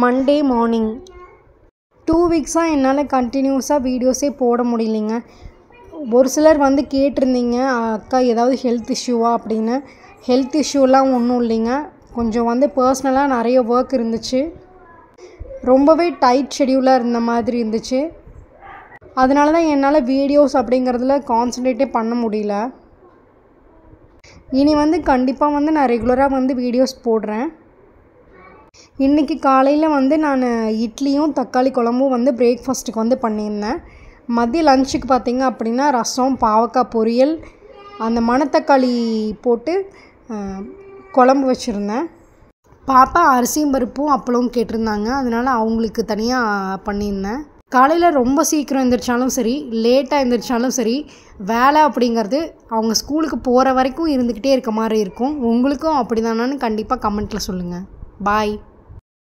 Monday morning two வீக்ஸாக என்னால் கண்டினியூஸாக வீடியோஸே போட முடியலைங்க ஒரு சிலர் வந்து கேட்டிருந்தீங்க அக்கா ஏதாவது ஹெல்த் இஷ்யூவா அப்படின்னு ஹெல்த் இஷ்யூலாம் ஒன்றும் இல்லைங்க கொஞ்சம் வந்து பர்சனலாக நிறைய ஒர்க் இருந்துச்சு ரொம்பவே டைட் ஷெடியூலாக இருந்த மாதிரி இருந்துச்சு அதனால தான் என்னால் வீடியோஸ் அப்படிங்கிறதுல கான்சன்ட்ரேட்டே பண்ண முடியல இனி வந்து கண்டிப்பாக வந்து நான் ரெகுலராக வந்து வீடியோஸ் போடுறேன் இன்றைக்கி காலையில் வந்து நான் இட்லியும் தக்காளி குழம்பும் வந்து பிரேக்ஃபாஸ்ட்டுக்கு வந்து பண்ணியிருந்தேன் மதிய லஞ்சுக்கு பார்த்திங்க அப்படின்னா ரசம் பாவக்காய் பொரியல் அந்த மணத்தக்காளி போட்டு அஹ், குழம்பு வச்சுருந்தேன் பாப்பா அரிசியும் பருப்பும் அப்பளவும் கேட்டிருந்தாங்க அதனால் அவங்களுக்கு தனியாக பண்ணியிருந்தேன் காலையில் ரொம்ப சீக்கிரம் எந்திரிச்சாலும் சரி லேட்டாக எந்திரிச்சாலும் சரி வேலை அப்படிங்கிறது அவங்க ஸ்கூலுக்கு போகிற வரைக்கும் இருந்துக்கிட்டே இருக்க மாதிரி இருக்கும் உங்களுக்கும் அப்படி தானான்னு கண்டிப்பாக கமெண்ட்டில் சொல்லுங்கள் பாய்